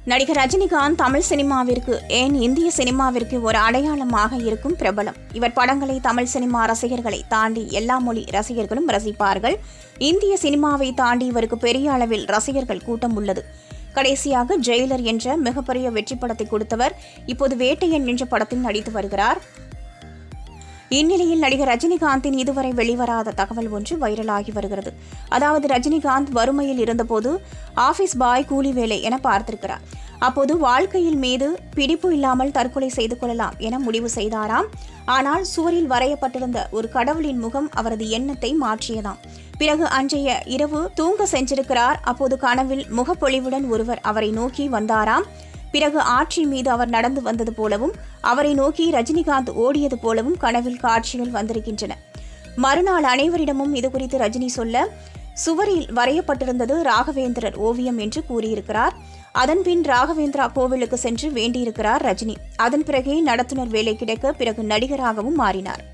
நடிகர் ரஜினிகாந்த் தமிழ் சினிமாவிற்கு ஏன் இந்திய சினிமாவிற்கு ஒரு அடையாளமாக இருக்கும் பிரபலம் இவர் படங்களை தமிழ் சினிமா ரசிகர்களை தாண்டி எல்லா மொழி ரசிகர்களும் ரசிப்பார்கள் இந்திய சினிமாவை தாண்டி இவருக்கு பெரிய அளவில் ரசிகர்கள் கூட்டம் உள்ளது கடைசியாக ஜெயிலர் என்ற மிகப்பெரிய வெற்றி படத்தை கொடுத்தவர் இப்போது வேட்டையன் என்ற படத்தில் நடித்து வருகிறார் இந்நிலையில் நடிகர் ரஜினிகாந்தின் இதுவரை வெளிவராத தகவல் ஒன்று வைரலாகி வருகிறது அதாவது ரஜினிகாந்த் வறுமையில் இருந்தபோது ஆபீஸ் பாய் கூலி வேலை என பார்த்திருக்கிறார் அப்போது வாழ்க்கையில் மீது பிடிப்பு இல்லாமல் தற்கொலை செய்து கொள்ளலாம் என முடிவு செய்தாராம் ஆனால் சுவரில் வரையப்பட்டிருந்த ஒரு கடவுளின் முகம் அவரது எண்ணத்தை மாற்றியதாம் பிறகு அன்றைய இரவு தூங்க சென்றிருக்கிறார் அப்போது கனவில் முகப்பொழிவுடன் ஒருவர் அவரை நோக்கி வந்தாராம் பிறகு ஆட்சி மீது அவர் நடந்து வந்தது போலவும் அவரை நோக்கி ரஜினிகாந்த் ஓடியது போலவும் கனவில் காட்சிகள் வந்திருக்கின்றன மறுநாள் அனைவரிடமும் இது குறித்து ரஜினி சொல்ல சுவரில் வரையப்பட்டிருந்தது ராகவேந்திரர் ஓவியம் என்று கூறியிருக்கிறார் அதன்பின் ராகவேந்திரா கோவிலுக்கு சென்று வேண்டியிருக்கிறார் ரஜினி அதன் பிறகே நடத்துனர் வேலை கிடைக்க பிறகு நடிகராகவும் மாறினார்